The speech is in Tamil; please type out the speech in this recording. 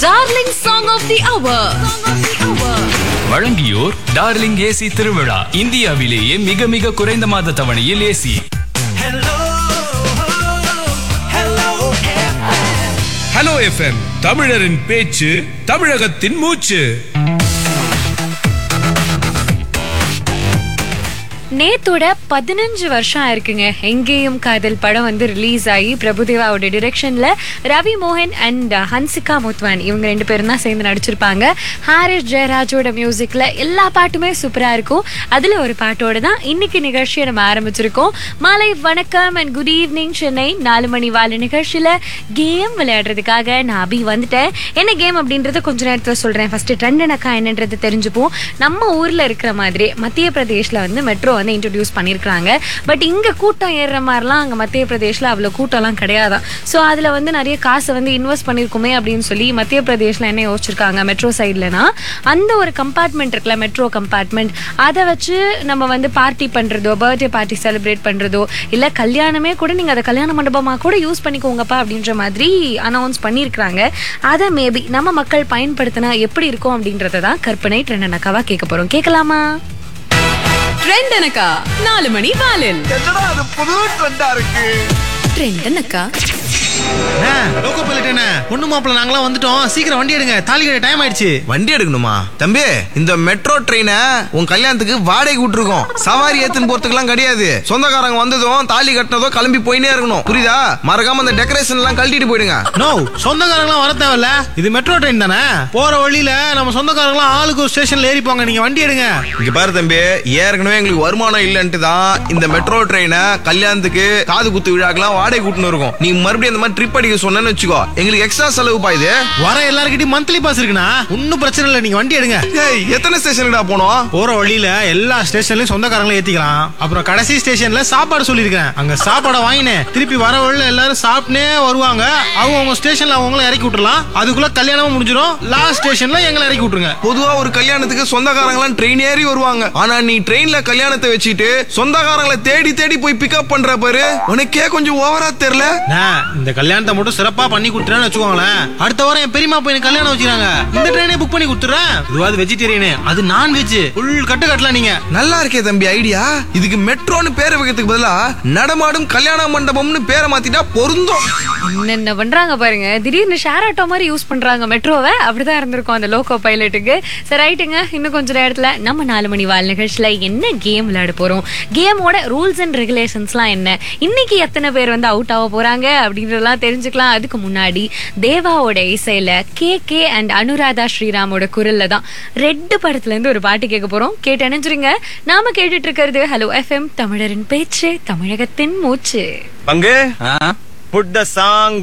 darling song of the hour வழங்கியோர் டார்லிங் ஏசி திருவிழா இந்தியாவிலேயே மிக மிக குறைந்த மாத தவணையில் ஏசி ஹலோ எஃப்எம் தமிழரின் பேச்சு தமிழகத்தின் மூச்சு நேத்தோட பதினஞ்சு வருஷம் ஆயிருக்குங்க எங்கேயும் காதல் படம் வந்து ரிலீஸ் ஆகி பிரபுதேவாவோட டிரெக்ஷன்ல ரவி மோகன் அண்ட் ஹன்சிகா முத்வான் இவங்க ரெண்டு பேரும் தான் சேர்ந்து நடிச்சிருப்பாங்க ஹாரிஸ் ஜெயராஜோட மியூசிக்ல எல்லா பாட்டுமே சூப்பரா இருக்கும் அதுல ஒரு பாட்டோட தான் இன்னைக்கு நிகழ்ச்சியை நம்ம ஆரம்பிச்சிருக்கோம் மாலை வணக்கம் அண்ட் குட் ஈவினிங் சென்னை நாலு மணி வாழ நிகழ்ச்சியில கேம் விளையாடுறதுக்காக நான் அபி வந்துட்டேன் என்ன கேம் அப்படின்றத கொஞ்ச நேரத்துல சொல்றேன் ஃபர்ஸ்ட் ட்ரெண்டனக்கா என்னன்றது தெரிஞ்சுப்போம் நம்ம ஊர்ல இருக்கிற மாதிரி மத்திய பிரதேஷ்ல வந்து மெட்ரோ வந்து இன்ட்ரடியூஸ் பண்ணியிருக்காங்க பட் இங்க கூட்டம் ஏறுற மாதிரிலாம் அங்க மத்திய பிரதேஷ்ல அவ்வளோ கூட்டம்லாம் கிடையாதான் ஸோ அதுல வந்து நிறைய காசை வந்து இன்வெஸ்ட் பண்ணியிருக்குமே அப்படின்னு சொல்லி மத்திய பிரதேஷ்ல என்ன யோசிச்சிருக்காங்க மெட்ரோ சைட்லனா அந்த ஒரு கம்பார்ட்மெண்ட் இருக்குல்ல மெட்ரோ கம்பார்ட்மெண்ட் அதை வச்சு நம்ம வந்து பார்ட்டி பண்றதோ பர்த்டே பார்ட்டி செலிப்ரேட் பண்றதோ இல்ல கல்யாணமே கூட நீங்க அதை கல்யாண மண்டபமா கூட யூஸ் பண்ணிக்கோங்கப்பா அப்படின்ற மாதிரி அனௌன்ஸ் பண்ணியிருக்காங்க அதை மேபி நம்ம மக்கள் பயன்படுத்தினா எப்படி இருக்கும் அப்படின்றத தான் கற்பனை ட்ரெண்டனக்காவா கேட்க போறோம் கேட்கலாமா ட்ரெண்டனக்கா நாலு மணி வாலில் என்னடா அது புது ட்ரெண்டா இருக்கு ட்ரெண்டனக்கா லோகோ பைலட் என்ன பொண்ணு மாப்பிள்ள நாங்களாம் வந்துட்டோம் சீக்கிரம் வண்டி எடுங்க தாலி கட்ட டைம் ஆயிடுச்சு வண்டி எடுக்கணுமா தம்பி இந்த மெட்ரோ ட்ரெயினை உன் கல்யாணத்துக்கு வாடகை விட்டுருக்கோம் சவாரி ஏத்துன்னு போறதுக்குலாம் கிடையாது சொந்தக்காரங்க வந்ததும் தாலி கட்டினதோ கிளம்பி போயினே இருக்கணும் புரியுதா மறக்காம அந்த டெக்கரேஷன் எல்லாம் கழட்டிட்டு போயிடுங்க நோ சொந்தக்காரங்களாம் வர தேவையில்ல இது மெட்ரோ ட்ரெயின் தானே போற வழியில நம்ம சொந்தக்காரங்களாம் ஆளுக்கு ஒரு ஸ்டேஷன்ல ஏறி போங்க நீங்க வண்டி எடுங்க இங்க பாரு தம்பி ஏற்கனவே எங்களுக்கு வருமானம் இல்லைன்ட்டு தான் இந்த மெட்ரோ ட்ரெயினை கல்யாணத்துக்கு காது குத்து விழாக்கெல்லாம் வாடகை கூட்டின்னு இருக்கோம் நீ மறுபடியும் இந்த மாதிரி ட்ரிப் அடிக்க சொன்னேன்னு வச்சுக்கோ எங்களுக்கு எக்ஸ்ட்ரா செலவு பாயுது வர எல்லாருக்கிட்டையும் மந்த்லி பாஸ் இருக்குண்ணா ஒன்னும் பிரச்சனை இல்லை நீங்க வண்டி எடுங்க ஏய் எத்தனை ஸ்டேஷனுக்குடா போனோம் போற வழியில எல்லா ஸ்டேஷன்லயும் சொந்தக்காரங்களும் ஏத்திக்கலாம் அப்புறம் கடைசி ஸ்டேஷன்ல சாப்பாடு சொல்லியிருக்கேன் அங்க சாப்பாடை வாங்கினேன் திருப்பி வர வழியில எல்லாரும் சாப்பிட்டே வருவாங்க அவங்க அவங்க ஸ்டேஷன்ல அவங்கள இறக்கி விட்டுறலாம் அதுக்குள்ள கல்யாணமும் முடிஞ்சிடும் லாஸ்ட் ஸ்டேஷன்ல எங்களை இறக்கி விட்டுருங்க பொதுவா ஒரு கல்யாணத்துக்கு சொந்தக்காரங்களாம் ட்ரெயின் ஏறி வருவாங்க ஆனா நீ ட்ரெயின்ல கல்யாணத்தை வச்சுட்டு சொந்தக்காரங்களை தேடி தேடி போய் பிக்கப் பண்ற பாரு உனக்கே கொஞ்சம் ஓவரா தெரியல அண்ணா, இந்த கல்யாணத்தை மட்டும் சிறப்பா பண்ணி கொடுத்துறேன்னு வச்சுக்கோங்களேன் அடுத்த வாரம் என் பெரியமா பையனுக்கு கல்யாணம் வச்சுக்கிறாங்க இந்த ட்ரெயினே புக் பண்ணி கொடுத்துறேன் இதுவாது வெஜிடேரியனு அது நான் வெஜ் ஃபுல் கட்டு கட்டலாம் நீங்க நல்லா இருக்கே தம்பி ஐடியா இதுக்கு மெட்ரோன்னு பேரை வைக்கிறதுக்கு பதிலா நடமாடும் கல்யாண மண்டபம்னு பேரை மாத்திட்டா பொருந்தும் என்னென்ன பண்றாங்க பாருங்க திடீர்னு ஷேர் ஆட்டோ மாதிரி யூஸ் பண்றாங்க மெட்ரோவை அப்படிதான் இருந்திருக்கும் அந்த லோக்கோ பைலட்டுக்கு சரி ரைட்டுங்க இன்னும் கொஞ்ச நேரத்துல நம்ம நாலு மணி வாழ் நிகழ்ச்சியில என்ன கேம் விளையாட போறோம் கேமோட ரூல்ஸ் அண்ட் ரெகுலேஷன்ஸ்லாம் என்ன இன்னைக்கு எத்தனை பேர் வந்து அவுட் ஆக போறாங்க அப்படின்றதெல்லாம் தெரிஞ்சுக்கலாம் அதுக்கு முன்னாடி தேவாவோட இசையில கே கே அண்ட் அனுராதா ஸ்ரீராமோட குரல்ல தான் ரெட்டு படத்துல இருந்து ஒரு பாட்டு கேட்க போறோம் கேட்டு அணைஞ்சிருங்க நாம கேட்டுட்டு இருக்கிறது ஹலோ எஃப்எம் தமிழரின் பேச்சு தமிழகத்தின் மூச்சு பங்கு புட் த சாங்